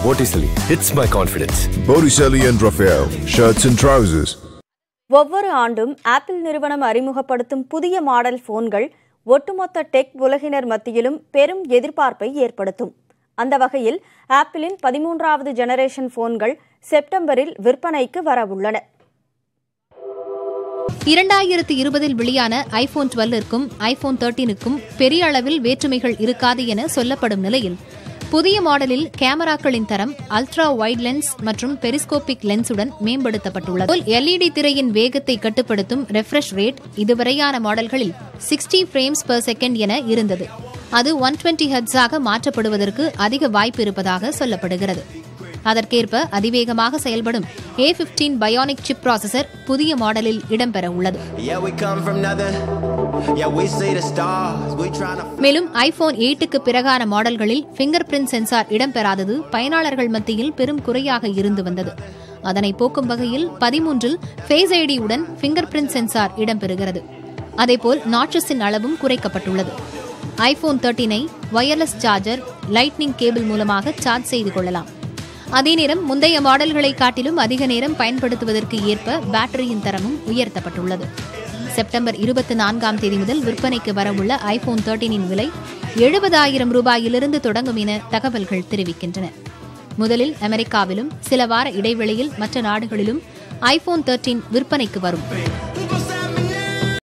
Botticelli, it's my confidence. Botticelli and Raphael, shirts and trousers. ஒவ்வொரு ஆண்டும் apple நிறுவனம் அறிமுகப்படுத்தும் புதிய மாடல் போன்கள் ஒட்டுமொத்த டெக் உலகினர் மத்தியிலும் பெரும் எதிர்பார்ப்பை ஏற்படுத்தும் அந்த வகையில் ஆப்பிளின் பதிமூன்றாவது ஜெனரேஷன் போன்கள் செப்டம்பரில் விற்பனைக்கு வரவுள்ளன இரண்டாயிரத்து இருபதில் வெளியான ஐபோன் டுவெல்லிற்கும் ஐபோன் தேர்ட்டீனுக்கும் பெரிய அளவில் வேற்றுமைகள் இருக்காது என சொல்லப்படும் நிலையில் புதிய மாடலில் கேமராக்களின் தரம் அல்ட்ரா வைட் லென்ஸ் மற்றும் பெரிஸ்கோபிக் லென்ஸுடன் மேம்படுத்தப்பட்டுள்ளது எல்இடி திரையின் வேகத்தை கட்டுப்படுத்தும் ரெஃப்ரெஷ் ரேட் இதுவரையான மாடல்களில் சிக்ஸ்டி ஃப்ரேம்ஸ் பெர் செகண்ட் என இருந்தது அது ஒன் டுவெண்ட்டி ஹெட்ஸாக மாற்றப்படுவதற்கு அதிக வாய்ப்பு இருப்பதாக சொல்லப்படுகிறது அதற்கேற்ப அதிவேகமாக செயல்படும் A fifteen bionic chip processor புதிய மாடலில் இடம்பெற உள்ளது Yeah, we come from nothing. Yeah, we see the stars. We tryna. மேலும் ஐபோன் எயிட்டுக்கு பிறகான மாடல்களில் பிங்கர் பிரிண்ட் சென்சார் இடம்பெறாதது பயனாளர்கள் மத்தியில் பெரும் குறையாக இருந்து வந்தது அதனை போக்கும் வகையில் பதிமூன்றில் ஃபேஸ் ஐடியுடன் பிங்கர் பிரிண்ட் சென்சார் இடம்பெறுகிறது அதேபோல் நாட்சஸின் அளவும் குறைக்கப்பட்டுள்ளது ஐபோன் தேர்ட்டினை வயர்லெஸ் சார்ஜர் லைட்னிங் கேபிள் மூலமாக சார்ஜ் செய்து கொள்ளலாம் அதே நேரம் முந்தைய மாடல்களை காட்டிலும் அதிக நேரம் பயன்படுத்துவதற்கு ஏற்ப பேட்டரியின் தரமும் உயர்த்தப்பட்டுள்ளது செப்டம்பர் இருபத்தி நான்காம் தேதி முதல் விற்பனைக்கு வரவுள்ள ஐபோன் தேர்ட்டீனின் விலை எழுபதாயிரம் ரூபாயிலிருந்து தொடங்கும் என தகவல்கள் தெரிவிக்கின்றன முதலில் அமெரிக்காவிலும் சில வார இடைவெளியில் மற்ற நாடுகளிலும் ஐபோன் தேர்ட்டீன் விற்பனைக்கு வரும்